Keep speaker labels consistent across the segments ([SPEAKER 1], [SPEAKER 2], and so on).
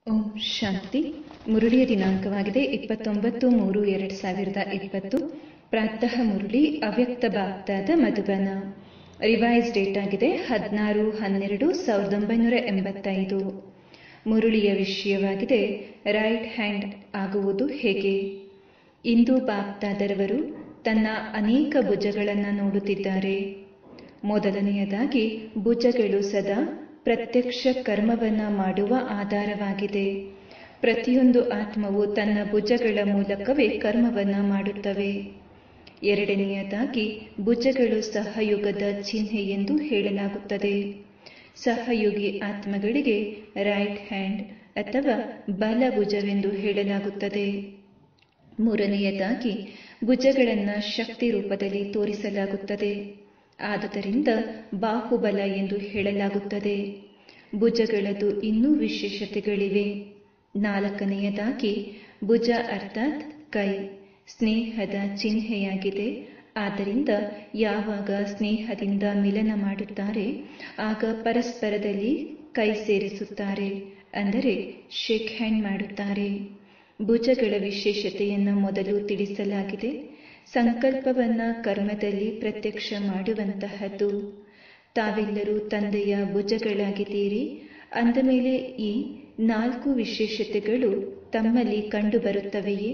[SPEAKER 1] ಓಂ ಶಾಂತಿ ಮುರುಳಿಯ ದಿನಾಂಕವಾಗಿದೆ ಇಪ್ಪತ್ತೊಂಬತ್ತು ಮೂರು ಎರಡು ಸಾವಿರದ ಇಪ್ಪತ್ತು ಪ್ರಾತಃ ಮುರುಳಿ ಅವ್ಯಕ್ತ ಬಾಪ್ತಾದ ಮಧುಬನ ರಿವೈಸ್ ಡೇಟ್ ಆಗಿದೆ ಹದಿನಾರು ಹನ್ನೆರಡು ಸಾವಿರದ ಒಂಬೈನೂರ ಎಂಬತ್ತೈದು ಮುರುಳಿಯ ವಿಷಯವಾಗಿದೆ ರೈಟ್ ಹ್ಯಾಂಡ್ ಆಗುವುದು ಹೇಗೆ ಇಂದು ಬಾಪ್ತಾದರವರು ತನ್ನ ಅನೇಕ ಭುಜಗಳನ್ನು ನೋಡುತ್ತಿದ್ದಾರೆ ಮೊದಲನೆಯದಾಗಿ ಭುಜಗಳು ಸದಾ ಪ್ರತ್ಯಕ್ಷ ಕರ್ಮವನ್ನ ಮಾಡುವ ಆಧಾರವಾಗಿದೆ ಪ್ರತಿಯೊಂದು ಆತ್ಮವು ತನ್ನ ಭುಜಗಳ ಮೂಲಕವೇ ಕರ್ಮವನ್ನ ಮಾಡುತ್ತವೆ ಎರಡನೆಯದಾಗಿ ಭುಜಗಳು ಸಹಯುಗದ ಚಿಹ್ನೆ ಎಂದು ಹೇಳಲಾಗುತ್ತದೆ ಸಹಯೋಗಿ ಆತ್ಮಗಳಿಗೆ ರೈಟ್ ಹ್ಯಾಂಡ್ ಅಥವಾ ಬಲ ಭುಜವೆಂದು ಹೇಳಲಾಗುತ್ತದೆ ಮೂರನೆಯದಾಗಿ ಭುಜಗಳನ್ನು ಶಕ್ತಿ ರೂಪದಲ್ಲಿ ತೋರಿಸಲಾಗುತ್ತದೆ ಆದುದರಿಂದ ಬಾಹುಬಲ ಎಂದು ಹೇಳಲಾಗುತ್ತದೆ ಭುಜಗಳದು ಇನ್ನೂ ವಿಶೇಷತೆಗಳಿವೆ ನಾಲ್ಕನೆಯದಾಗಿ ಭುಜ ಅರ್ಥಾತ್ ಕೈ ಸ್ನೇಹದ ಚಿಹ್ನೆಯಾಗಿದೆ ಆದ್ದರಿಂದ ಯಾವಾಗ ಸ್ನೇಹದಿಂದ ಮಿಲನ ಮಾಡುತ್ತಾರೆ ಆಗ ಪರಸ್ಪರದಲ್ಲಿ ಕೈ ಸೇರಿಸುತ್ತಾರೆ ಅಂದರೆ ಶೇಕ್ ಹ್ಯಾಂಡ್ ಮಾಡುತ್ತಾರೆ ಭುಜಗಳ ವಿಶೇಷತೆಯನ್ನು ಮೊದಲು ತಿಳಿಸಲಾಗಿದೆ ಸಂಕಲ್ಪವನ್ನ ಕರ್ಮದಲ್ಲಿ ಪ್ರತ್ಯಕ್ಷ ಮಾಡುವಂತಹದ್ದು ತಾವೆಲ್ಲರೂ ತಂದೆಯ ಭುಜಗಳಾಗಿದ್ದೀರಿ ಅಂದ ಮೇಲೆ ಈ ನಾಲ್ಕು ವಿಶೇಷತೆಗಳು ತಮ್ಮಲ್ಲಿ ಕಂಡುಬರುತ್ತವೆಯೇ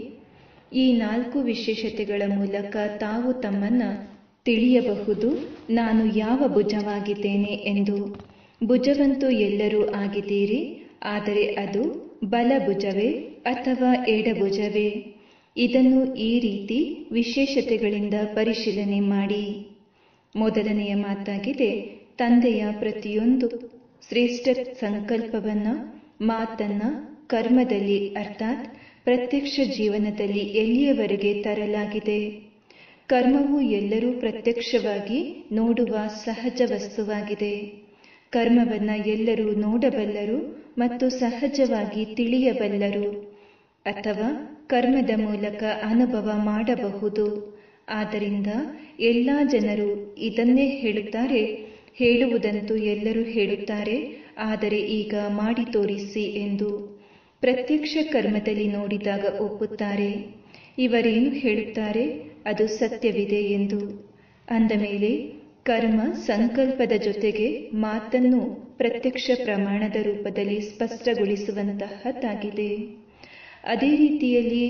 [SPEAKER 1] ಈ ನಾಲ್ಕು ವಿಶೇಷತೆಗಳ ಮೂಲಕ ತಾವು ತಮ್ಮನ್ನ ತಿಳಿಯಬಹುದು ನಾನು ಯಾವ ಭುಜವಾಗಿದ್ದೇನೆ ಎಂದು ಭುಜವಂತೂ ಎಲ್ಲರೂ ಆಗಿದ್ದೀರಿ ಆದರೆ ಅದು ಬಲಭುಜವೇ ಅಥವಾ ಎಡಭುಜವೇ ಇದನ್ನು ಈ ರೀತಿ ವಿಶೇಷತೆಗಳಿಂದ ಪರಿಶೀಲನೆ ಮಾಡಿ ಮೊದಲನೆಯ ಮಾತಾಗಿದೆ ತಂದೆಯ ಪ್ರತಿಯೊಂದು ಶ್ರೇಷ್ಠ ಸಂಕಲ್ಪವನ್ನ ಮಾತನ್ನ ಕರ್ಮದಲ್ಲಿ ಅರ್ಥಾತ್ ಪ್ರತ್ಯಕ್ಷ ಜೀವನದಲ್ಲಿ ಎಲ್ಲಿಯವರೆಗೆ ತರಲಾಗಿದೆ ಕರ್ಮವು ಎಲ್ಲರೂ ಪ್ರತ್ಯಕ್ಷವಾಗಿ ನೋಡುವ ಸಹಜ ವಸ್ತುವಾಗಿದೆ ಕರ್ಮವನ್ನ ಎಲ್ಲರೂ ನೋಡಬಲ್ಲರು ಮತ್ತು ಸಹಜವಾಗಿ ತಿಳಿಯಬಲ್ಲರು ಅಥವಾ ಕರ್ಮದ ಮೂಲಕ ಅನುಭವ ಮಾಡಬಹುದು ಆದ್ದರಿಂದ ಎಲ್ಲ ಜನರು ಇದನ್ನೇ ಹೇಳುತ್ತಾರೆ ಹೇಳುವುದಂತೂ ಎಲ್ಲರೂ ಹೇಳುತ್ತಾರೆ ಆದರೆ ಈಗ ಮಾಡಿ ತೋರಿಸಿ ಎಂದು ಪ್ರತ್ಯಕ್ಷ ಕರ್ಮದಲ್ಲಿ ನೋಡಿದಾಗ ಒಪ್ಪುತ್ತಾರೆ ಇವರೇನು ಹೇಳುತ್ತಾರೆ ಅದು ಸತ್ಯವಿದೆ ಎಂದು ಅಂದ ಮೇಲೆ ಕರ್ಮ ಸಂಕಲ್ಪದ ಜೊತೆಗೆ ಮಾತನ್ನು ಪ್ರತ್ಯಕ್ಷ ಪ್ರಮಾಣದ ರೂಪದಲ್ಲಿ ಸ್ಪಷ್ಟಗೊಳಿಸುವಂತಹದ್ದಾಗಿದೆ ಅದೇ ರೀತಿಯಲ್ಲಿ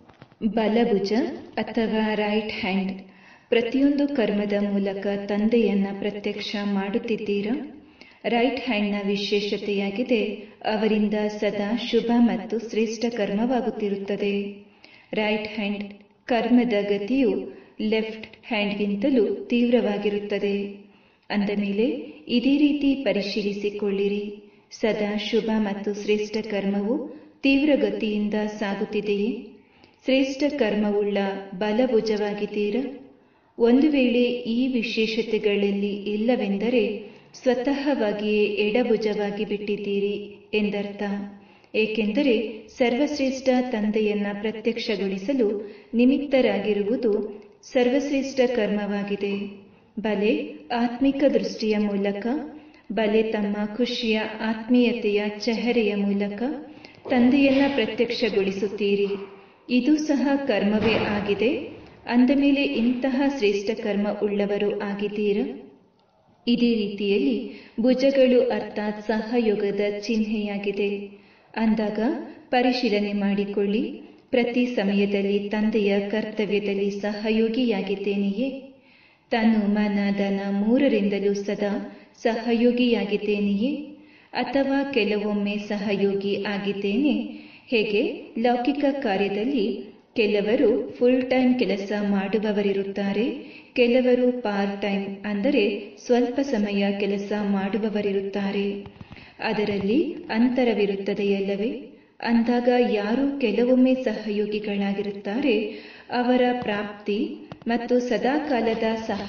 [SPEAKER 1] ಬಲಭುಜ ಅಥವಾ ರೈಟ್ ಹ್ಯಾಂಡ್ ಪ್ರತಿಯೊಂದು ಕರ್ಮದ ಮೂಲಕ ತಂದೆಯನ್ನ ಪ್ರತ್ಯಕ್ಷ ಮಾಡುತ್ತಿದ್ದೀರಾ ರೈಟ್ ಹ್ಯಾಂಡ್ನ ವಿಶೇಷತೆಯಾಗಿದೆ ಅವರಿಂದ ಸದಾ ಶುಭ ಮತ್ತು ಶ್ರೇಷ್ಠ ಕರ್ಮವಾಗುತ್ತಿರುತ್ತದೆ ರೈಟ್ ಹ್ಯಾಂಡ್ ಕರ್ಮದ ಗತಿಯು ಲೆಫ್ಟ್ ಹ್ಯಾಂಡ್ಗಿಂತಲೂ ತೀವ್ರವಾಗಿರುತ್ತದೆ ಅಂದ ಮೇಲೆ ಇದೇ ರೀತಿ ಪರಿಶೀಲಿಸಿಕೊಳ್ಳಿರಿ ಸದಾ ಶುಭ ಮತ್ತು ಶ್ರೇಷ್ಠ ಕರ್ಮವು ತೀವ್ರ ಗತಿಯಿಂದ ಸಾಗುತ್ತಿದೆಯೇ ಶ್ರೇಷ್ಠ ಕರ್ಮವುಳ್ಳ ಬಲಭುಜವಾಗಿದ್ದೀರಾ ಒಂದು ವೇಳೆ ಈ ವಿಶೇಷತೆಗಳಲ್ಲಿ ಇಲ್ಲವೆಂದರೆ ಸ್ವತಃವಾಗಿಯೇ ಎಡಭುಜವಾಗಿ ಬಿಟ್ಟಿದ್ದೀರಿ ಎಂದರ್ಥ ಏಕೆಂದರೆ ಸರ್ವಶ್ರೇಷ್ಠ ತಂದೆಯನ್ನ ಪ್ರತ್ಯಕ್ಷಗೊಳಿಸಲು ನಿಮಿತ್ತರಾಗಿರುವುದು ಸರ್ವಶ್ರೇಷ್ಠ ಕರ್ಮವಾಗಿದೆ ಬಲೆ ಆತ್ಮಿಕ ದೃಷ್ಟಿಯ ಮೂಲಕ ಬಲೆ ತಮ್ಮ ಖುಷಿಯ ಆತ್ಮೀಯತೆಯ ಚೆಹರೆಯ ಮೂಲಕ ತಂದೆಯನ್ನ ಪ್ರತ್ಯಕ್ಷಗೊಳಿಸುತ್ತೀರಿ ಇದು ಸಹ ಕರ್ಮವೇ ಆಗಿದೆ ಅಂದ ಮೇಲೆ ಇಂತಹ ಶ್ರೇಷ್ಠ ಕರ್ಮ ಉಳ್ಳವರು ಆಗಿದ್ದೀರಾ ಇದೇ ರೀತಿಯಲ್ಲಿ ಭುಜಗಳು ಅರ್ಥಾತ್ ಸಹಯೋಗದ ಚಿಹ್ನೆಯಾಗಿದೆ ಅಂದಾಗ ಪರಿಶೀಲನೆ ಮಾಡಿಕೊಳ್ಳಿ ಪ್ರತಿ ಸಮಯದಲ್ಲಿ ತಂದೆಯ ಕರ್ತವ್ಯದಲ್ಲಿ ಸಹಯೋಗಿಯಾಗಿದ್ದೇನೆಯೇ ತನು ಮನ ಧನ ಮೂರರಿಂದಲೂ ಸದಾ ಸಹಯೋಗಿಯಾಗಿದ್ದೇನೆಯೇ ಅಥವಾ ಕೆಲವೊಮ್ಮೆ ಸಹಯೋಗಿ ಆಗಿದ್ದೇನೆ ಹೇಗೆ ಲೌಕಿಕ ಕಾರ್ಯದಲ್ಲಿ ಕೆಲವರು ಫುಲ್ ಟೈಮ್ ಕೆಲಸ ಮಾಡುವವರಿರುತ್ತಾರೆ ಕೆಲವರು ಪಾರ್ಟ್ ಟೈಮ್ ಅಂದರೆ ಸ್ವಲ್ಪ ಸಮಯ ಕೆಲಸ ಮಾಡುವವರಿರುತ್ತಾರೆ ಅದರಲ್ಲಿ ಅಂತರವಿರುತ್ತದೆಯಲ್ಲವೇ ಅಂದಾಗ ಯಾರು ಕೆಲವೊಮ್ಮೆ ಸಹಯೋಗಿಗಳಾಗಿರುತ್ತಾರೆ ಅವರ ಪ್ರಾಪ್ತಿ ಮತ್ತು ಸದಾಕಾಲದ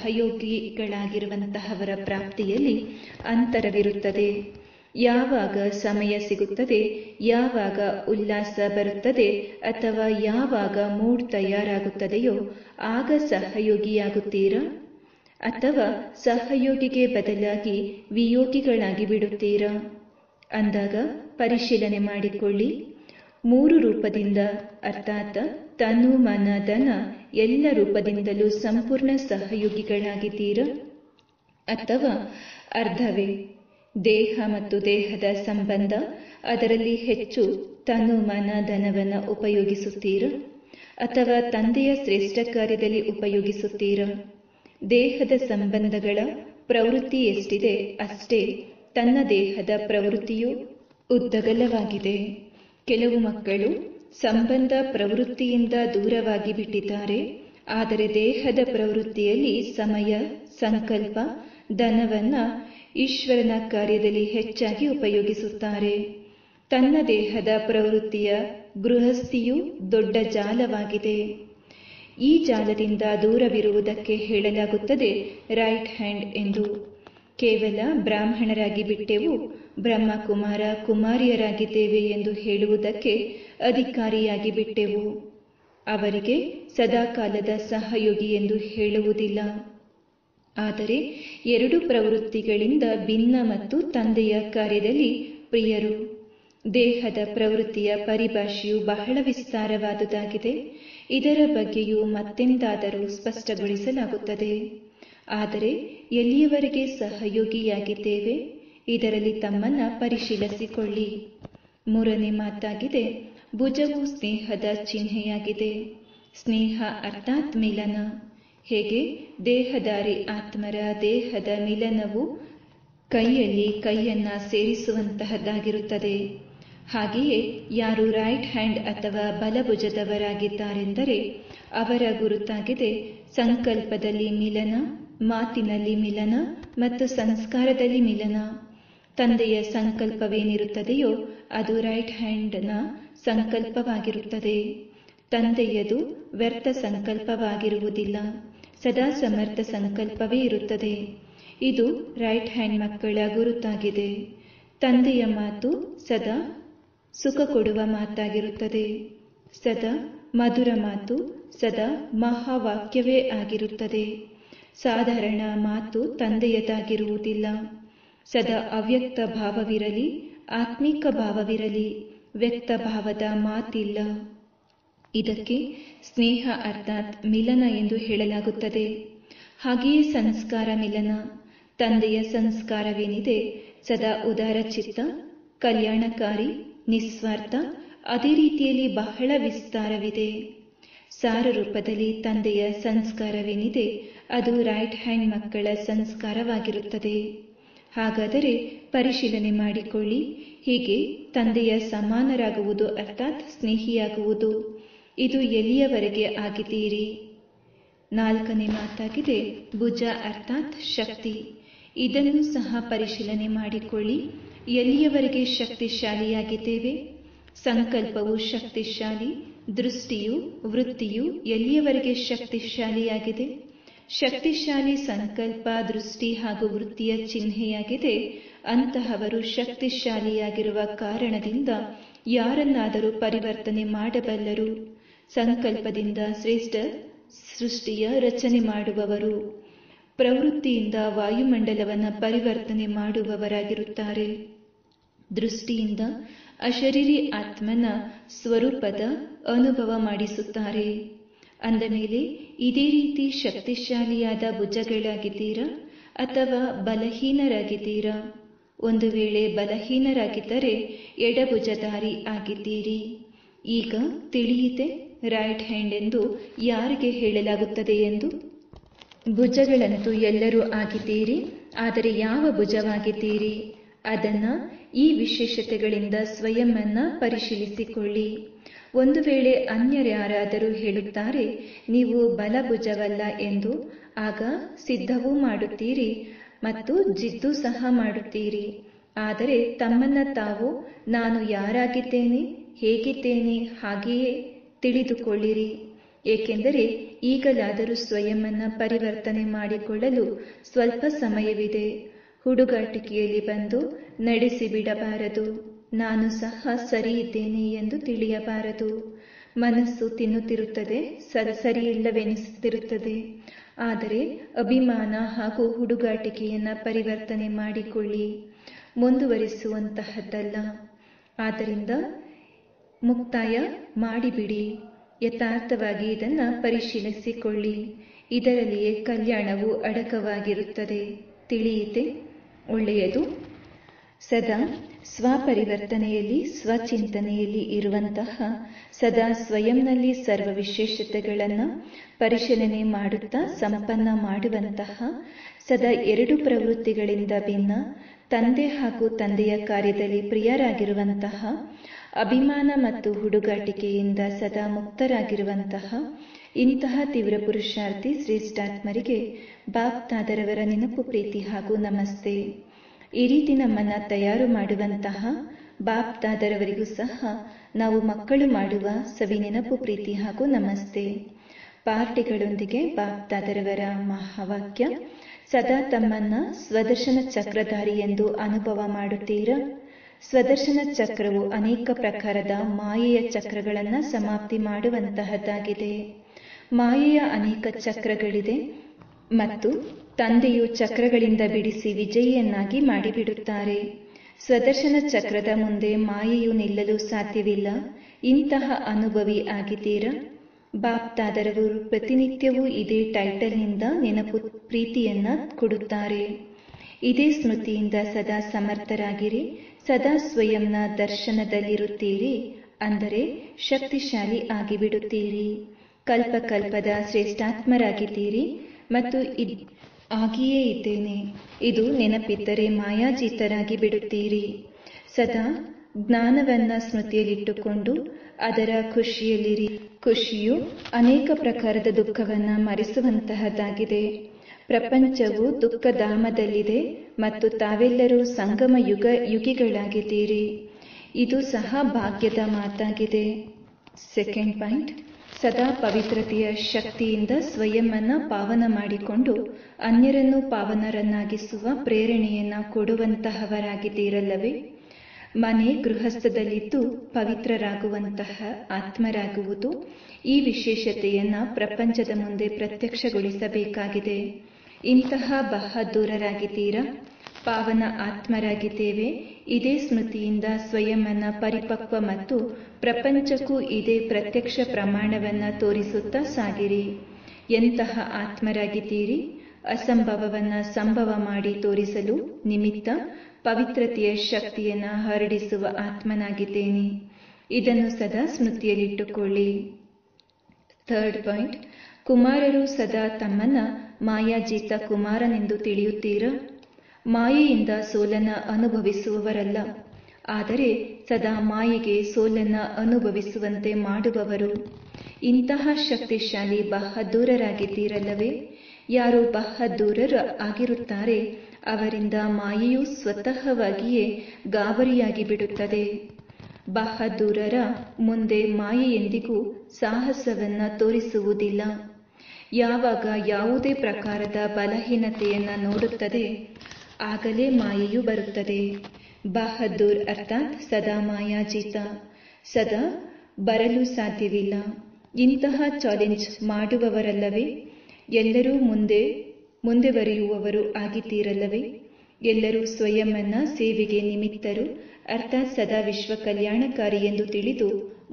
[SPEAKER 1] ಸಹಯೋಗಿಗಳಾಗಿರುವಂತಹವರ ಪ್ರಾಪ್ತಿಯಲ್ಲಿ ಅಂತರವಿರುತ್ತದೆ ಯಾವಾಗ ಸಮಯ ಸಿಗುತ್ತದೆ ಯಾವಾಗ ಉಲ್ಲಾಸ ಬರುತ್ತದೆ ಅಥವಾ ಯಾವಾಗ ಮೂಡ್ ತಯಾರಾಗುತ್ತದೆಯೋ ಆಗ ಸಹಯೋಗಿಯಾಗುತ್ತೀರಾ ಅಥವಾ ಸಹಯೋಗಿಗೆ ಬದಲಾಗಿ ವಿಯೋಗಿಗಳಾಗಿ ಬಿಡುತ್ತೀರಾ ಅಂದಾಗ ಪರಿಶೀಲನೆ ಮಾಡಿಕೊಳ್ಳಿ ಮೂರು ರೂಪದಿಂದ ಅರ್ಥಾತ್ ತನು ಮನ ಧನ ಎಲ್ಲ ರೂಪದಿಂದಲೂ ಸಂಪೂರ್ಣ ಸಹಯೋಗಿಗಳಾಗಿದ್ದೀರಾ ಅಥವಾ ಅರ್ಧವೇ ದೇಹ ಮತ್ತು ದೇಹದ ಸಂಬಂಧ ಅದರಲ್ಲಿ ಹೆಚ್ಚು ತನು ಮನ ಧನವನ್ನು ಉಪಯೋಗಿಸುತ್ತೀರಾ ಅಥವಾ ತಂದೆಯ ಶ್ರೇಷ್ಠ ಕಾರ್ಯದಲ್ಲಿ ಉಪಯೋಗಿಸುತ್ತೀರಾ ದೇಹದ ಸಂಬಂಧಗಳ ಪ್ರವೃತ್ತಿ ಎಷ್ಟಿದೆ ಅಷ್ಟೇ ತನ್ನ ದೇಹದ ಪ್ರವೃತ್ತಿಯು ಉದ್ದಗಲವಾಗಿದೆ ಕೆಲವು ಮಕ್ಕಳು ಸಂಬಂಧ ಪ್ರವೃತ್ತಿಯಿಂದ ದೂರವಾಗಿ ಬಿಟ್ಟಿದ್ದಾರೆ ಆದರೆ ದೇಹದ ಪ್ರವೃತ್ತಿಯಲ್ಲಿ ಸಮಯ ಸಂಕಲ್ಪ ಧನವನ್ನ ಈಶ್ವರನ ಕಾರ್ಯದಲ್ಲಿ ಹೆಚ್ಚಾಗಿ ಉಪಯೋಗಿಸುತ್ತಾರೆ ತನ್ನ ದೇಹದ ಪ್ರವೃತ್ತಿಯ ಗೃಹಸ್ಥಿಯು ದೊಡ್ಡ ಜಾಲವಾಗಿದೆ ಈ ಜಾಲದಿಂದ ದೂರವಿರುವುದಕ್ಕೆ ಹೇಳಲಾಗುತ್ತದೆ ರೈಟ್ ಹ್ಯಾಂಡ್ ಎಂದು ಕೇವಲ ಬ್ರಾಹ್ಮಣರಾಗಿ ಬಿಟ್ಟೆವು ಬ್ರಹ್ಮಕುಮಾರ ಕುಮಾರಿಯರಾಗಿದ್ದೇವೆ ಎಂದು ಹೇಳುವುದಕ್ಕೆ ಅಧಿಕಾರಿಯಾಗಿ ಬಿಟ್ಟೆವು ಅವರಿಗೆ ಸದಾಕಾಲದ ಸಹಯೋಗಿ ಎಂದು ಹೇಳುವುದಿಲ್ಲ ಆದರೆ ಎರಡು ಪ್ರವೃತ್ತಿಗಳಿಂದ ಭಿನ್ನ ಮತ್ತು ತಂದೆಯ ಕಾರ್ಯದಲ್ಲಿ ಪ್ರಿಯರು ದೇಹದ ಪ್ರವೃತ್ತಿಯ ಪರಿಭಾಷೆಯು ಬಹಳ ವಿಸ್ತಾರವಾದುದಾಗಿದೆ ಇದರ ಬಗ್ಗೆಯೂ ಮತ್ತೆಂದಾದರೂ ಸ್ಪಷ್ಟಗೊಳಿಸಲಾಗುತ್ತದೆ ಆದರೆ ಎಲ್ಲಿಯವರೆಗೆ ಸಹಯೋಗಿಯಾಗಿದ್ದೇವೆ ಇದರಲ್ಲಿ ತಮ್ಮನ್ನ ಪರಿಶೀಲಿಸಿಕೊಳ್ಳಿ ಮೂರನೇ ಮಾತಾಗಿದೆ ಭುಜವು ಸ್ನೇಹದ ಚಿಹ್ನೆಯಾಗಿದೆ ಸ್ನೇಹ ಅರ್ಥಾತ್ ಮಿಲನ ಹೇಗೆ ದೇಹದಾರಿ ಆತ್ಮರ ದೇಹದ ಮಿಲನವು ಕೈಯಲ್ಲಿ ಕೈಯನ್ನ ಸೇರಿಸುವಂತಹದ್ದಾಗಿರುತ್ತದೆ ಹಾಗೆಯೇ ಯಾರು ರೈಟ್ ಹ್ಯಾಂಡ್ ಅಥವಾ ಬಲಭುಜದವರಾಗಿದ್ದಾರೆಂದರೆ ಅವರ ಗುರುತಾಗಿದೆ ಸಂಕಲ್ಪದಲ್ಲಿ ಮಿಲನ ಮಾತಿನಲ್ಲಿ ಮಿಲನ ಮತ್ತು ಸಂಸ್ಕಾರದಲ್ಲಿ ಮಿಲನ ತಂದೆಯ ಸಂಕಲ್ಪವೇನಿರುತ್ತದೆಯೋ ಅದು ರೈಟ್ ಹ್ಯಾಂಡ್ನ ಸಂಕಲ್ಪವಾಗಿರುತ್ತದೆ ತಂದೆಯದು ವ್ಯರ್ಥ ಸಂಕಲ್ಪವಾಗಿರುವುದಿಲ್ಲ ಸದಾ ಸಮರ್ಥ ಸಂಕಲ್ಪವೇ ಇರುತ್ತದೆ ಇದು ರೈಟ್ ಹ್ಯಾಂಡ್ ಮಕ್ಕಳ ಗುರುತಾಗಿದೆ ತಂದೆಯ ಮಾತು ಸದಾ ಸುಖ ಕೊಡುವ ಮಾತಾಗಿರುತ್ತದೆ ಸದಾ ಮಧುರ ಮಾತು ಸದಾ ಮಹಾವಾಕ್ಯವೇ ಆಗಿರುತ್ತದೆ ಸಾಧಾರಣ ಮಾತು ತಂದೆಯದಾಗಿರುವುದಿಲ್ಲ ಸದಾ ಅವ್ಯಕ್ತ ಭಾವವಿರಲಿ ಆತ್ಮಿಕ ಭಾವವಿರಲಿ ವ್ಯಕ್ತ ಭಾವದ ಮಾತಿಲ್ಲ ಇದಕ್ಕೆ ಸ್ನೇಹ ಅರ್ಥಾತ್ ಮಿಲನ ಎಂದು ಹೇಳಲಾಗುತ್ತದೆ ಹಾಗೆಯೇ ಸಂಸ್ಕಾರ ಮಿಲನ ತಂದೆಯ ಸಂಸ್ಕಾರವೇನಿದೆ ಸದಾ ಉದಾರ ಚಿತ್ತ ಕಲ್ಯಾಣಕಾರಿ ನಿಸ್ವಾರ್ಥ ಅದೇ ರೀತಿಯಲ್ಲಿ ಬಹಳ ವಿಸ್ತಾರವಿದೆ ಸಾರ ರೂಪದಲ್ಲಿ ತಂದೆಯ ಸಂಸ್ಕಾರವೇನಿದೆ ಅದು ರೈಟ್ ಹ್ಯಾಂಡ್ ಮಕ್ಕಳ ಸಂಸ್ಕಾರವಾಗಿರುತ್ತದೆ ಹಾಗಾದರೆ ಪರಿಶೀಲನೆ ಮಾಡಿಕೊಳ್ಳಿ ಹೀಗೆ ತಂದೆಯ ಸಮಾನರಾಗುವುದು ಅರ್ಥಾತ್ ಸ್ನೇಹಿಯಾಗುವುದು ಇದು ಎಲ್ಲಿಯವರೆಗೆ ಆಗಿದ್ದೀರಿ ನಾಲ್ಕನೇ ಮಾತಾಗಿದೆ ಭುಜ ಅರ್ಥಾತ್ ಶಕ್ತಿ ಇದನ್ನು ಸಹ ಪರಿಶೀಲನೆ ಮಾಡಿಕೊಳ್ಳಿ ಎಲ್ಲಿಯವರೆಗೆ ಶಕ್ತಿಶಾಲಿಯಾಗಿದ್ದೇವೆ ಸಂಕಲ್ಪವು ಶಕ್ತಿಶಾಲಿ ದೃಷ್ಟಿಯು ವೃತ್ತಿಯು ಎಲ್ಲಿಯವರೆಗೆ ಶಕ್ತಿಶಾಲಿಯಾಗಿದೆ ಶಕ್ತಿಶಾಲಿ ಸಂಕಲ್ಪ ದೃಷ್ಟಿ ಹಾಗೂ ವೃತ್ತಿಯ ಚಿಹ್ನೆಯಾಗಿದೆ ಅಂತಹವರು ಶಕ್ತಿಶಾಲಿಯಾಗಿರುವ ಕಾರಣದಿಂದ ಯಾರನ್ನಾದರೂ ಪರಿವರ್ತನೆ ಮಾಡಬಲ್ಲರು ಸಂಕಲ್ಪದಿಂದ ಶ್ರೇಷ್ಠ ಸೃಷ್ಟಿಯ ರಚನೆ ಮಾಡುವವರು ಪ್ರವೃತ್ತಿಯಿಂದ ವಾಯುಮಂಡಲವನ್ನು ಪರಿವರ್ತನೆ ಮಾಡುವವರಾಗಿರುತ್ತಾರೆ ದೃಷ್ಟಿಯಿಂದ ಅಶರೀರಿ ಆತ್ಮನ ಸ್ವರೂಪದ ಅನುಭವ ಮಾಡಿಸುತ್ತಾರೆ ಅಂದ ಮೇಲೆ ಇದೇ ರೀತಿ ಶಕ್ತಿಶಾಲಿಯಾದ ಭುಜಗಳಾಗಿದ್ದೀರಾ ಅಥವಾ ಬಲಹೀನರಾಗಿದ್ದೀರಾ ಒಂದು ವೇಳೆ ಬಲಹೀನರಾಗಿದ್ದರೆ ಎಡಭುಜಧಾರಿ ಆಗಿದ್ದೀರಿ ಈಗ ತಿಳಿಯಿತೆ ರೈಟ್ ಹ್ಯಾಂಡ್ ಎಂದು ಯಾರಿಗೆ ಹೇಳಲಾಗುತ್ತದೆ ಎಂದು ಭುಜಗಳಂತೂ ಎಲ್ಲರೂ ಆಗಿದ್ದೀರಿ ಆದರೆ ಯಾವ ಭುಜವಾಗಿದ್ದೀರಿ ಅದನ್ನ ಈ ವಿಶೇಷತೆಗಳಿಂದ ಸ್ವಯಂವನ್ನ ಪರಿಶೀಲಿಸಿಕೊಳ್ಳಿ ಒಂದು ವೇಳೆ ಅನ್ಯರ್ಯಾರಾದರೂ ಹೇಳುತ್ತಾರೆ ನೀವು ಬಲಭುಜವಲ್ಲ ಎಂದು ಆಗ ಸಿದ್ಧವೂ ಮಾಡುತ್ತೀರಿ ಮತ್ತು ಜಿದ್ದು ಸಹ ಮಾಡುತ್ತೀರಿ ಆದರೆ ತಮ್ಮನ್ನ ತಾವು ನಾನು ಯಾರಾಗಿದ್ದೇನೆ ಹೇಗಿದ್ದೇನೆ ಹಾಗೆಯೇ ತಿಳಿದುಕೊಳ್ಳಿರಿ ಏಕೆಂದರೆ ಈಗಲಾದರೂ ಸ್ವಯಂವನ್ನ ಪರಿವರ್ತನೆ ಮಾಡಿಕೊಳ್ಳಲು ಸ್ವಲ್ಪ ಸಮಯವಿದೆ ಹುಡುಗಾಟಿಕೆಯಲ್ಲಿ ಬಂದು ನಡೆಸಿಬಿಡಬಾರದು ನಾನು ಸಹ ಸರಿ ಇದ್ದೇನೆ ಎಂದು ತಿಳಿಯಬಾರದು ಮನಸ್ಸು ತಿನ್ನುತ್ತಿರುತ್ತದೆ ಸರಿಯಿಲ್ಲವೆನಿಸುತ್ತಿರುತ್ತದೆ ಆದರೆ ಅಭಿಮಾನ ಹಾಗೂ ಹುಡುಗಾಟಿಕೆಯನ್ನ ಪರಿವರ್ತನೆ ಮಾಡಿಕೊಳ್ಳಿ ಮುಂದುವರಿಸುವಂತಹದ್ದಲ್ಲ ಆದ್ದರಿಂದ ಮುಕ್ತಾಯ ಮಾಡಿಬಿಡಿ ಯಥಾರ್ಥವಾಗಿ ಇದನ್ನು ಪರಿಶೀಲಿಸಿಕೊಳ್ಳಿ ಇದರಲ್ಲಿಯೇ ಕಲ್ಯಾಣವು ಅಡಕವಾಗಿರುತ್ತದೆ ತಿಳಿಯಿತೆ ಒಳ್ಳೆಯದು ಸದಾ ಸ್ವಪರಿವರ್ತನೆಯಲ್ಲಿ ಸ್ವಚಿಂತನೆಯಲ್ಲಿ ಇರುವಂತಹ ಸದಾ ಸ್ವಯಂನಲ್ಲಿ ಸರ್ವ ವಿಶೇಷತೆಗಳನ್ನು ಪರಿಶೀಲನೆ ಮಾಡುತ್ತಾ ಸಂಪನ್ನ ಮಾಡುವಂತಹ ಸದಾ ಎರಡು ಪ್ರವೃತ್ತಿಗಳಿಂದ ಭಿನ್ನ ತಂದೆ ಹಾಗೂ ತಂದೆಯ ಕಾರ್ಯದಲ್ಲಿ ಪ್ರಿಯರಾಗಿರುವಂತಹ ಅಭಿಮಾನ ಮತ್ತು ಹುಡುಗಾಟಿಕೆಯಿಂದ ಸದಾ ಮುಕ್ತರಾಗಿರುವಂತಹ ಇಂತಹ ತೀವ್ರ ಪುರುಷಾರ್ಥಿ ಶ್ರೇಷ್ಠಾತ್ಮರಿಗೆ ಬಾಪ್ ತಾದರವರ ನೆನಪು ಪ್ರೀತಿ ಹಾಗೂ ನಮಸ್ತೆ ಈ ರೀತಿ ನಮ್ಮನ್ನ ತಯಾರು ಮಾಡುವಂತಹ ಬಾಪ್ ತಾದರವರಿಗೂ ಸಹ ನಾವು ಮಕ್ಕಳು ಮಾಡುವ ಸವಿ ನೆನಪು ಪ್ರೀತಿ ಹಾಗೂ ನಮಸ್ತೆ ಪಾರ್ಟಿಗಳೊಂದಿಗೆ ಬಾಪ್ ತಾದರವರ ಮಹಾವಾಕ್ಯ ಸದಾ ತಮ್ಮನ್ನ ಸ್ವದರ್ಶನ ಚಕ್ರಧಾರಿ ಎಂದು ಅನುಭವ ಮಾಡುತ್ತೀರಾ ಸ್ವದರ್ಶನ ಚಕ್ರವು ಅನೇಕ ಪ್ರಕಾರದ ಮಾಯೆಯ ಚಕ್ರಗಳನ್ನು ಸಮಾಪ್ತಿ ಮಾಡುವಂತಹದ್ದಾಗಿದೆ ಮಾಯೆಯ ಅನೇಕ ಚಕ್ರಗಳಿದೆ ಮತ್ತು ತಂದೆಯು ಚಕ್ರಗಳಿಂದ ಬಿಡಿಸಿ ವಿಜಯಿಯನ್ನಾಗಿ ಮಾಡಿಬಿಡುತ್ತಾರೆ ಸ್ವದರ್ಶನ ಚಕ್ರದ ಮುಂದೆ ಮಾಯೆಯು ನಿಲ್ಲಲು ಸಾಧ್ಯವಿಲ್ಲ ಇಂತಹ ಅನುಭವಿ ಆಗಿದ್ದೀರಾ ಬಾಪ್ ತಾದರವರು ಪ್ರತಿನಿತ್ಯವೂ ಇದೇ ಟೈಟಲ್ನಿಂದ ನೆನಪು ಪ್ರೀತಿಯನ್ನ ಕೊಡುತ್ತಾರೆ ಇದೇ ಸ್ಮೃತಿಯಿಂದ ಸದಾ ಸಮರ್ಥರಾಗಿರಿ ಸದಾ ಸ್ವಯಂನ ದರ್ಶನದಲ್ಲಿರುತ್ತೀರಿ ಅಂದರೆ ಶಕ್ತಿಶಾಲಿ ಆಗಿಬಿಡುತ್ತೀರಿ ಕಲ್ಪ ಕಲ್ಪದ ಶ್ರೇಷ್ಠಾತ್ಮರಾಗಿದ್ದೀರಿ ಮತ್ತು ಆಗಿಯೇ ಇದ್ದೇನೆ ಇದು ನೆನಪಿದ್ದರೆ ಮಾಯಾಜೀತರಾಗಿ ಬಿಡುತ್ತೀರಿ ಸದಾ ಜ್ಞಾನವನ್ನ ಸ್ಮೃತಿಯಲ್ಲಿಟ್ಟುಕೊಂಡು ಅದರ ಖುಷಿಯಲ್ಲಿರಿ ಖುಷಿಯು ಅನೇಕ ಪ್ರಕಾರದ ದುಃಖವನ್ನ ಮರೆಸುವಂತಹದ್ದಾಗಿದೆ ಪ್ರಪಂಚವು ದುಃಖಧಾಮದಲ್ಲಿದೆ ಮತ್ತು ತಾವೆಲ್ಲರೂ ಸಂಗಮ ಯುಗ ಯುಗಿಗಳಾಗಿದ್ದೀರಿ ಇದು ಸಹ ಭಾಗ್ಯದ ಮಾತಾಗಿದೆ ಸೆಕೆಂಡ್ ಪಾಯಿಂಟ್ ಸದಾ ಪವಿತ್ರತೆಯ ಶಕ್ತಿಯಿಂದ ಸ್ವಯಂವನ್ನ ಪಾವನ ಮಾಡಿಕೊಂಡು ಅನ್ಯರನ್ನು ಪಾವನರನ್ನಾಗಿಸುವ ಪ್ರೇರಣೆಯನ್ನ ಕೊಡುವಂತಹವರಾಗಿದ್ದೀರಲ್ಲವೇ ಮನೆ ಗೃಹಸ್ಥದಲ್ಲಿದ್ದು ಪವಿತ್ರರಾಗುವಂತಹ ಆತ್ಮರಾಗುವುದು ಈ ವಿಶೇಷತೆಯನ್ನ ಪ್ರಪಂಚದ ಮುಂದೆ ಪ್ರತ್ಯಕ್ಷಗೊಳಿಸಬೇಕಾಗಿದೆ ಇಂತಹ ಬಹದ್ದೂರರಾಗಿದ್ದೀರಾ ಪಾವನ ಆತ್ಮರಾಗಿದ್ದೇವೆ ಇದೇ ಸ್ಮೃತಿಯಿಂದ ಸ್ವಯಂವನ್ನ ಪರಿಪಕ್ವ ಮತ್ತು ಪ್ರಪಂಚಕ್ಕೂ ಇದೇ ಪ್ರತ್ಯಕ್ಷ ಪ್ರಮಾಣವನ್ನ ತೋರಿಸುತ್ತಾ ಸಾಗಿರಿ ಎಂತಹ ಆತ್ಮರಾಗಿದ್ದೀರಿ ಅಸಂಭವವನ್ನ ಸಂಭವ ಮಾಡಿ ತೋರಿಸಲು ನಿಮಿತ್ತ ಪವಿತ್ರತೆಯ ಶಕ್ತಿಯನ್ನ ಹರಡಿಸುವ ಆತ್ಮನಾಗಿದ್ದೇನೆ ಇದನ್ನು ಸದಾ ಸ್ಮೃತಿಯಲ್ಲಿಟ್ಟುಕೊಳ್ಳಿ ಥರ್ಡ್ ಪಾಯಿಂಟ್ ಕುಮಾರರು ಸದಾ ತಮ್ಮನ್ನ ಮಾಯಾಜೀತ ಕುಮಾರನೆಂದು ತಿಳಿಯುತ್ತೀರಾ ಮಾಯೆಯಿಂದ ಸೋಲನ್ನ ಅನುಭವಿಸುವವರಲ್ಲ ಆದರೆ ಸದಾ ಮಾಯೆಗೆ ಸೋಲನ್ನ ಅನುಭವಿಸುವಂತೆ ಮಾಡುವವರು ಇಂತಹ ಶಕ್ತಿಶಾಲಿ ಬಹದ್ದೂರರಾಗಿದ್ದೀರಲ್ಲವೇ ಯಾರು ಬಹದ್ದೂರರು ಆಗಿರುತ್ತಾರೆ ಅವರಿಂದ ಮಾಯೆಯು ಸ್ವತಃವಾಗಿಯೇ ಗಾಬರಿಯಾಗಿ ಬಿಡುತ್ತದೆ ಬಹದ್ದೂರರ ಮುಂದೆ ಮಾಯೆಯೆಂದಿಗೂ ಸಾಹಸವನ್ನ ತೋರಿಸುವುದಿಲ್ಲ ಯಾವಾಗ ಯಾವುದೇ ಪ್ರಕಾರದ ಬಲಹೀನತೆಯನ್ನ ನೋಡುತ್ತದೆ ಆಗಲೇ ಮಾಯೆಯು ಬರುತ್ತದೆ ಬಹದ್ದೂರ್ ಅರ್ಥಾತ್ ಸದಾ ಮಾಯಾಜೀತ ಸದಾ ಬರಲು ಸಾಧ್ಯವಿಲ್ಲ ಇಂತಹ ಚಾಲೆಂಜ್ ಮಾಡುವವರಲ್ಲವೇ ಎಲ್ಲರೂ ಮುಂದೆ ಮುಂದೆ ಬರೆಯುವವರು ಆಗಿದ್ದೀರಲ್ಲವೇ ಎಲ್ಲರೂ ಸ್ವಯಂವನ್ನ ಸೇವೆಗೆ ನಿಮಿತ್ತರು ಅರ್ಥಾತ್ ಸದಾ ವಿಶ್ವ ಕಲ್ಯಾಣಕಾರಿ ಎಂದು ತಿಳಿದು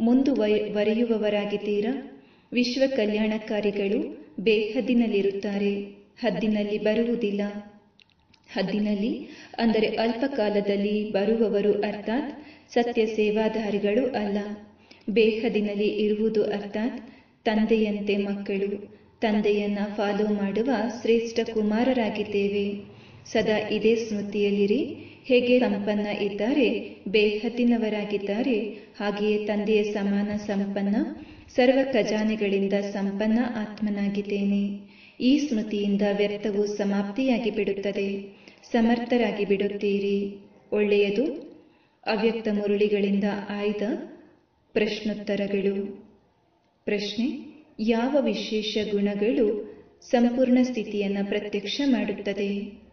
[SPEAKER 1] ಮುಂದುವರೆಯುವವರಾಗಿದ್ದೀರಾ ವಿಶ್ವ ಕಲ್ಯಾಣಕಾರಿಗಳು ಬೇಹದ್ದಿನಲ್ಲಿರುತ್ತಾರೆ ಹದ್ದಿನಲ್ಲಿ ಬರುವುದಿಲ್ಲ ಹದ್ದಿನಲ್ಲಿ ಅಂದರೆ ಅಲ್ಪಕಾಲದಲ್ಲಿ ಬರುವವರು ಅರ್ಥಾತ್ ಸತ್ಯ ಸೇವಾಧಾರಿಗಳು ಅಲ್ಲ ಬೇಹದಿನಲ್ಲಿ ಇರುವುದು ಅರ್ಥಾತ್ ತಂದೆಯಂತೆ ಮಕ್ಕಳು ತಂದೆಯನ್ನ ಫಾಲೋ ಮಾಡುವ ಶ್ರೇಷ್ಠ ಕುಮಾರರಾಗಿದ್ದೇವೆ ಸದಾ ಇದೇ ಸ್ಮೃತಿಯಲ್ಲಿರಿ ಹೇಗೆ ಸಂಪನ್ನ ಇದ್ದಾರೆ ಬೇಹದ್ದಿನವರಾಗಿದ್ದಾರೆ ಹಾಗೆಯೇ ತಂದೆಯ ಸಮಾನ ಸಂಪನ್ನ ಸರ್ವ ಖಜಾನೆಗಳಿಂದ ಸಂಪನ್ನ ಆತ್ಮನಾಗಿದ್ದೇನೆ ಈ ಸ್ಮೃತಿಯಿಂದ ವ್ಯರ್ಥವು ಸಮಾಪ್ತಿಯಾಗಿ ಬಿಡುತ್ತದೆ ಸಮರ್ಥರಾಗಿ ಬಿಡುತ್ತೀರಿ ಒಳ್ಳೆಯದು ಅವ್ಯಕ್ತ ಮುರುಳಿಗಳಿಂದ ಆಯ್ದ ಪ್ರಶ್ನೋತ್ತರಗಳು ಪ್ರಶ್ನೆ ಯಾವ ವಿಶೇಷ ಗುಣಗಳು ಸಂಪೂರ್ಣ ಸ್ಥಿತಿಯನ್ನು ಪ್ರತ್ಯಕ್ಷ ಮಾಡುತ್ತದೆ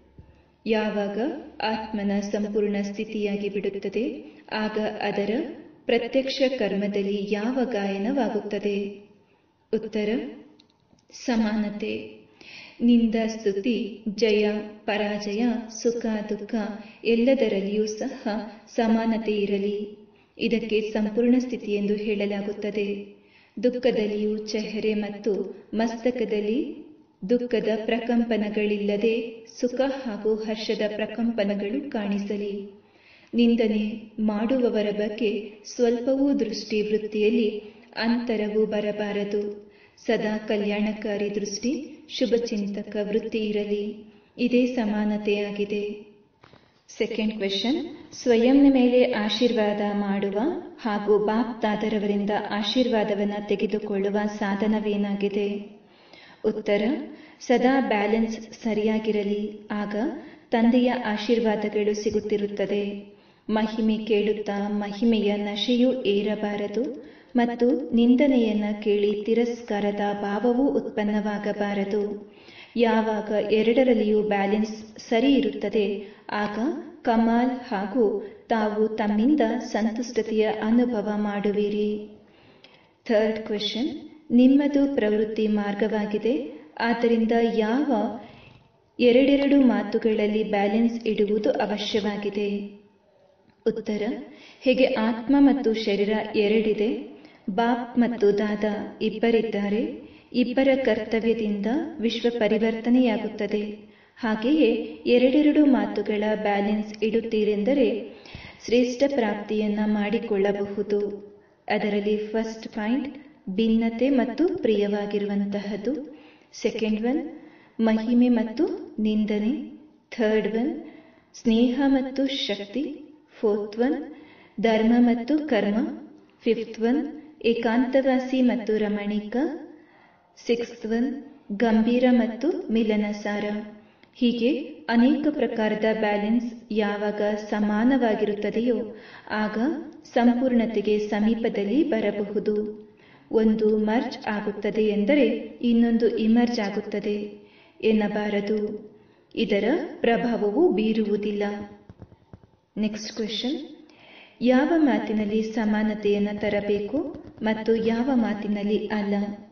[SPEAKER 1] ಯಾವಾಗ ಆತ್ಮನ ಸಂಪೂರ್ಣ ಸ್ಥಿತಿಯಾಗಿ ಬಿಡುತ್ತದೆ ಆಗ ಅದರ ಪ್ರತ್ಯಕ್ಷ ಕರ್ಮದಲ್ಲಿ ಯಾವ ಗಾಯನವಾಗುತ್ತದೆ ಉತ್ತರ ಸಮಾನತೆ ನಿಂದ ಸ್ತುತಿ ಜಯ ಪರಾಜಯ ಸುಖ ದುಃಖ ಎಲ್ಲದರಲ್ಲಿಯೂ ಸಹ ಸಮಾನತೆ ಇರಲಿ ಇದಕ್ಕೆ ಸಂಪೂರ್ಣ ಸ್ಥಿತಿ ಎಂದು ಹೇಳಲಾಗುತ್ತದೆ ದುಃಖದಲ್ಲಿಯೂ ಚೆಹರೆ ಮತ್ತು ಮಸ್ತಕದಲ್ಲಿ ದುಃಖದ ಪ್ರಕಂಪನಗಳಿಲ್ಲದೆ ಸುಖ ಹಾಗೂ ಹರ್ಷದ ಪ್ರಕಂಪನಗಳು ಕಾಣಿಸಲಿ ನಿಂದನೆ ಮಾಡುವವರ ಬಗ್ಗೆ ಸ್ವಲ್ಪವೂ ದೃಷ್ಟಿ ವೃತ್ತಿಯಲ್ಲಿ ಅಂತರವು ಬರಬಾರದು ಸದಾ ಕಲ್ಯಾಣಕಾರಿ ದೃಷ್ಟಿ ಶುಭಚಿಂತಕ ವೃತ್ತಿ ಇರಲಿ ಇದೇ ಸಮಾನತೆಯಾಗಿದೆ ಸೆಕೆಂಡ್ ಕ್ವೆಶನ್ ಸ್ವಯಂನ ಮೇಲೆ ಆಶೀರ್ವಾದ ಮಾಡುವ ಹಾಗೂ ಬಾಪ್ ದಾದರವರಿಂದ ಆಶೀರ್ವಾದವನ್ನು ತೆಗೆದುಕೊಳ್ಳುವ ಸಾಧನವೇನಾಗಿದೆ ಉತ್ತರ ಸದಾ ಬ್ಯಾಲೆನ್ಸ್ ಸರಿಯಾಗಿರಲಿ ಆಗ ತಂದೆಯ ಆಶೀರ್ವಾದಗಳು ಸಿಗುತ್ತಿರುತ್ತದೆ ಮಹಿಮೆ ಕೇಳುತ್ತಾ ಮಹಿಮೆಯ ನಶೆಯೂ ಏರಬಾರದು ಮತ್ತು ನಿಂದನೆಯನ್ನ ಕೇಳಿ ತಿರಸ್ಕಾರದ ಭಾವವೂ ಉತ್ಪನ್ನವಾಗಬಾರದು ಯಾವಾಗ ಎರಡರಲ್ಲಿಯೂ ಬ್ಯಾಲೆನ್ಸ್ ಸರಿ ಇರುತ್ತದೆ ಆಗ ಕಮಾಲ್ ಹಾಗೂ ತಾವು ತಮ್ಮಿಂದ ಸಂತುಷ್ಟತೆಯ ಅನುಭವ ಮಾಡುವಿರಿ ಥರ್ಡ್ ಕ್ವೆಶನ್ ನಿಮ್ಮದು ಪ್ರವೃತ್ತಿ ಮಾರ್ಗವಾಗಿದೆ ಆದ್ದರಿಂದ ಯಾವ ಎರಡೆರಡು ಮಾತುಗಳಲ್ಲಿ ಬ್ಯಾಲೆನ್ಸ್ ಇಡುವುದು ಅವಶ್ಯವಾಗಿದೆ ಉತ್ತರ ಹೇಗೆ ಆತ್ಮ ಮತ್ತು ಶರೀರ ಎರಡಿದೆ ಬಾಪ್ ಮತ್ತು ದಾದಾ ಇಬ್ಬರಿದ್ದಾರೆ ಇಬ್ಬರ ಕರ್ತವ್ಯದಿಂದ ವಿಶ್ವ ಪರಿವರ್ತನೆಯಾಗುತ್ತದೆ ಹಾಗೆಯೇ ಎರಡೆರಡು ಮಾತುಗಳ ಬ್ಯಾಲೆನ್ಸ್ ಇಡುತ್ತೀರೆಂದರೆ ಶ್ರೇಷ್ಠ ಪ್ರಾಪ್ತಿಯನ್ನ ಮಾಡಿಕೊಳ್ಳಬಹುದು ಅದರಲ್ಲಿ ಫಸ್ಟ್ ಪಾಯಿಂಟ್ ಭಿನ್ನತೆ ಮತ್ತು ಪ್ರಿಯವಾಗಿರುವಂತಹದ್ದು ಸೆಕೆಂಡ್ ಒನ್ ಮಹಿಮೆ ಮತ್ತು ನಿಂದನೆ ಥರ್ಡ್ ಒನ್ ಸ್ನೇಹ ಮತ್ತು ಶಕ್ತಿ ಫೋರ್ತ್ ಒನ್ ಧರ್ಮ ಮತ್ತು ಕರ್ಮ ಫಿಫ್ತ್ ಒನ್ ಏಕಾಂತವಾಸಿ ಮತ್ತು ರಮಣೀಕ ಸಿಕ್ಸ್ತ್ ಒನ್ ಗಂಭೀರ ಮತ್ತು ಮಿಲನಸಾರ ಹೀಗೆ ಅನೇಕ ಪ್ರಕಾರದ ಬ್ಯಾಲೆನ್ಸ್ ಯಾವಾಗ ಸಮಾನವಾಗಿರುತ್ತದೆಯೋ ಆಗ ಸಂಪೂರ್ಣತೆಗೆ ಸಮೀಪದಲ್ಲಿ ಬರಬಹುದು ಒಂದು ಮರ್ಜ್ ಆಗುತ್ತದೆ ಎಂದರೆ ಇನ್ನೊಂದು ಇಮರ್ಜ್ ಆಗುತ್ತದೆ ಎನ್ನಬಾರದು ಇದರ ಪ್ರಭಾವವು ಬೀರುವುದಿಲ್ಲ ನೆಕ್ಸ್ಟ್ ಕ್ವೆಶನ್ ಯಾವ ಮಾತಿನಲ್ಲಿ ಸಮಾನತೆಯನ್ನು ತರಬೇಕು ಮತ್ತು ಯಾವ ಮಾತಿನಲ್ಲಿ ಅಲ್ಲ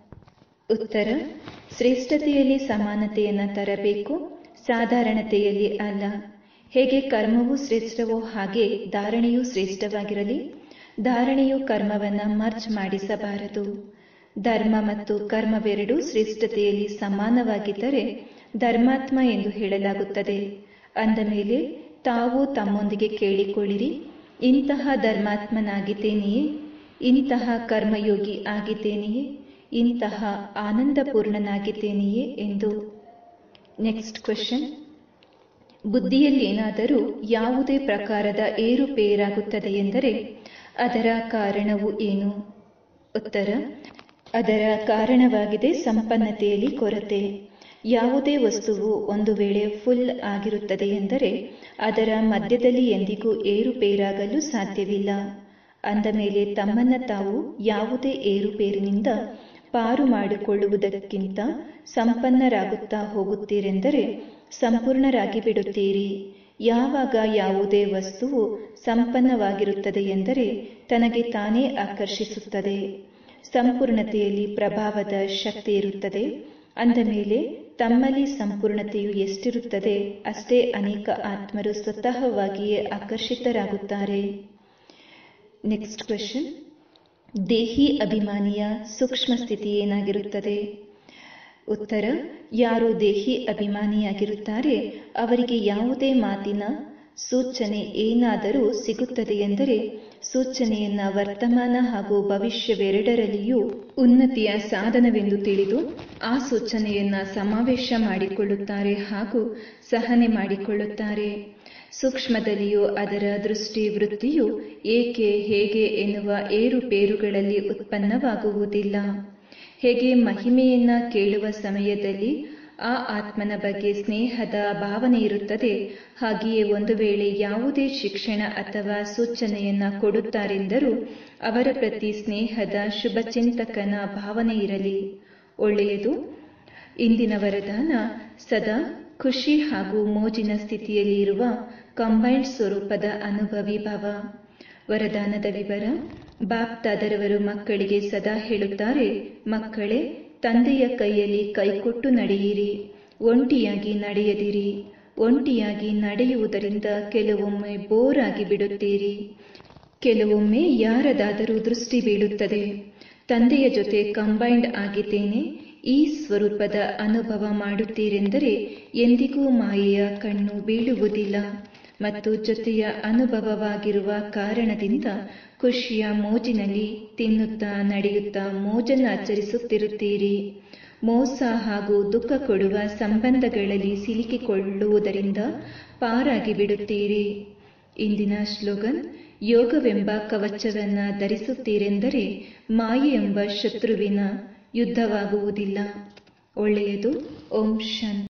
[SPEAKER 1] ಉತ್ತರ ಶ್ರೇಷ್ಠತೆಯಲ್ಲಿ ಸಮಾನತೆಯನ್ನು ತರಬೇಕು ಸಾಧಾರಣತೆಯಲ್ಲಿ ಅಲ್ಲ ಹೇಗೆ ಕರ್ಮವು ಶ್ರೇಷ್ಠವೋ ಹಾಗೆ ಧಾರಣೆಯೂ ಶ್ರೇಷ್ಠವಾಗಿರಲಿ ಧಾರಣೆಯು ಕರ್ಮವನ್ನ ಮರ್ಜ್ ಮಾಡಿಸಬಾರದು ಧರ್ಮ ಮತ್ತು ಕರ್ಮವೆರಡೂ ಶ್ರೇಷ್ಠತೆಯಲ್ಲಿ ಸಮಾನವಾಗಿದ್ದರೆ ಧರ್ಮಾತ್ಮ ಎಂದು ಹೇಳಲಾಗುತ್ತದೆ ಅಂದ ಮೇಲೆ ತಾವು ತಮ್ಮೊಂದಿಗೆ ಕೇಳಿಕೊಳ್ಳಿರಿ ಇಂತಹ ಧರ್ಮಾತ್ಮನಾಗಿದ್ದೇನೆಯೇ ಇಂತಹ ಕರ್ಮಯೋಗಿ ಆಗಿದ್ದೇನೆಯೇ ಇಂತಹ ಆನಂದಪೂರ್ಣನಾಗಿದ್ದೇನೆಯೇ ಎಂದು ನೆಕ್ಸ್ಟ್ ಕ್ವೆಶನ್ ಬುದ್ಧಿಯಲ್ಲಿ ಏನಾದರೂ ಯಾವುದೇ ಪ್ರಕಾರದ ಏರುಪೇರಾಗುತ್ತದೆ ಎಂದರೆ ಅದರ ಕಾರಣವು ಏನು ಉತ್ತರ ಅದರ ಕಾರಣವಾಗಿದೆ ಸಂಪನ್ನತೆಯಲ್ಲಿ ಕೊರತೆ ಯಾವುದೇ ವಸ್ತುವು ಒಂದು ವೇಳೆ ಫುಲ್ ಆಗಿರುತ್ತದೆ ಎಂದರೆ ಅದರ ಮಧ್ಯದಲ್ಲಿ ಎಂದಿಗೂ ಏರುಪೇರಾಗಲು ಸಾಧ್ಯವಿಲ್ಲ ಅಂದ ಮೇಲೆ ತಮ್ಮನ್ನ ತಾವು ಯಾವುದೇ ಏರುಪೇರಿನಿಂದ ಪಾರು ಮಾಡಿಕೊಳ್ಳುವುದಕ್ಕಿಂತ ಸಂಪನ್ನರಾಗುತ್ತಾ ಹೋಗುತ್ತೀರೆಂದರೆ ಸಂಪೂರ್ಣರಾಗಿ ಬಿಡುತ್ತೀರಿ ಯಾವಾಗ ಯಾವುದೇ ವಸ್ತುವು ಸಂಪನ್ನವಾಗಿರುತ್ತದೆ ಎಂದರೆ ತನಗೆ ತಾನೇ ಆಕರ್ಷಿಸುತ್ತದೆ ಸಂಪೂರ್ಣತೆಯಲ್ಲಿ ಪ್ರಭಾವದ ಶಕ್ತಿ ಇರುತ್ತದೆ ಅಂದ ಮೇಲೆ ತಮ್ಮಲ್ಲಿ ಸಂಪೂರ್ಣತೆಯು ಎಷ್ಟಿರುತ್ತದೆ ಅಷ್ಟೇ ಅನೇಕ ಆತ್ಮರು ಸ್ವತಃವಾಗಿಯೇ ಆಕರ್ಷಿತರಾಗುತ್ತಾರೆ ನೆಕ್ಸ್ಟ್ ಕ್ವೆಶನ್ ದೇಹಿ ಅಭಿಮಾನಿಯ ಸೂಕ್ಷ್ಮ ಸ್ಥಿತಿ ಏನಾಗಿರುತ್ತದೆ ಉತ್ತರ ಯಾರು ದೇಹಿ ಅಭಿಮಾನಿಯಾಗಿರುತ್ತಾರೆ ಅವರಿಗೆ ಯಾವುದೇ ಮಾತಿನ ಸೂಚನೆ ಏನಾದರೂ ಸಿಗುತ್ತದೆ ಎಂದರೆ ಸೂಚನೆಯನ್ನ ವರ್ತಮಾನ ಹಾಗೂ ಭವಿಷ್ಯವೆರಡರಲ್ಲಿಯೂ ಉನ್ನತಿಯ ಸಾಧನವೆಂದು ತಿಳಿದು ಆ ಸೂಚನೆಯನ್ನ ಸಮಾವೇಶ ಮಾಡಿಕೊಳ್ಳುತ್ತಾರೆ ಹಾಗೂ ಸಹನೆ ಮಾಡಿಕೊಳ್ಳುತ್ತಾರೆ ಸೂಕ್ಷ್ಮದಲ್ಲಿಯೂ ಅದರ ದೃಷ್ಟಿ ವೃತ್ತಿಯು ಏಕೆ ಹೇಗೆ ಎನ್ನುವ ಏರುಪೇರುಗಳಲ್ಲಿ ಉತ್ಪನ್ನವಾಗುವುದಿಲ್ಲ ಹೇಗೆ ಮಹಿಮೆಯನ್ನ ಕೇಳುವ ಸಮಯದಲ್ಲಿ ಆ ಆತ್ಮನ ಬಗ್ಗೆ ಸ್ನೇಹದ ಭಾವನೆ ಇರುತ್ತದೆ ಹಾಗೆಯೇ ಒಂದು ವೇಳೆ ಯಾವುದೇ ಶಿಕ್ಷಣ ಅಥವಾ ಸೂಚನೆಯನ್ನ ಕೊಡುತ್ತಾರೆಂದರೂ ಅವರ ಪ್ರತಿ ಸ್ನೇಹದ ಶುಭಚಿಂತಕನ ಭಾವನೆ ಇರಲಿ ಒಳ್ಳೆಯದು ಇಂದಿನ ವರದಾನ ಸದಾ ಖುಷಿ ಹಾಗೂ ಮೋಜಿನ ಸ್ಥಿತಿಯಲ್ಲಿ ಇರುವ ಕಂಬೈನ್ಡ್ ಸ್ವರೂಪದ ಅನುಭವಿ ಭಾವ ವರದಾನದ ವಿವರ ಬಾಪ್ ದಾದರವರು ಮಕ್ಕಳಿಗೆ ಸದಾ ಹೇಳುತ್ತಾರೆ ಮಕ್ಕಳೇ ತಂದೆಯ ಕೈಯಲ್ಲಿ ಕೈಕೊಟ್ಟು ನಡೆಯಿರಿ ಒಂಟಿಯಾಗಿ ನಡೆಯದಿರಿ ಒಂಟಿಯಾಗಿ ನಡೆಯುವುದರಿಂದ ಕೆಲವೊಮ್ಮೆ ಬೋರ್ ಆಗಿ ಬಿಡುತ್ತೀರಿ ಕೆಲವೊಮ್ಮೆ ಯಾರದಾದರೂ ದೃಷ್ಟಿ ಬೀಳುತ್ತದೆ ತಂದೆಯ ಜೊತೆ ಕಂಬೈಂಡ್ ಆಗಿದ್ದೇನೆ ಈ ಸ್ವರೂಪದ ಅನುಭವ ಮಾಡುತ್ತೀರೆಂದರೆ ಎಂದಿಗೂ ಮಾಯೆಯ ಕಣ್ಣು ಬೀಳುವುದಿಲ್ಲ ಮತ್ತು ಜೊತೆಯ ಅನುಭವವಾಗಿರುವ ಕಾರಣದಿಂದ ಖುಷಿಯ ಮೋಜಿನಲ್ಲಿ ತಿನ್ನುತ್ತಾ ನಡೆಯುತ್ತಾ ಮೋಜನ್ನು ಆಚರಿಸುತ್ತಿರುತ್ತೀರಿ ಮೋಸ ಹಾಗೂ ದುಃಖ ಕೊಡುವ ಸಂಬಂಧಗಳಲ್ಲಿ ಸಿಲುಕಿಕೊಳ್ಳುವುದರಿಂದ ಪಾರಾಗಿ ಬಿಡುತ್ತೀರಿ ಇಂದಿನ ಸ್ಲೋಗನ್ ಯೋಗವೆಂಬ ಕವಚವನ್ನ ಧರಿಸುತ್ತೀರೆಂದರೆ ಮಾಯೆ ಎಂಬ ಶತ್ರುವಿನ ಯುದ್ಧವಾಗುವುದಿಲ್ಲ ಒಳ್ಳೆಯದು ಓಂ ಶಾಂತಿ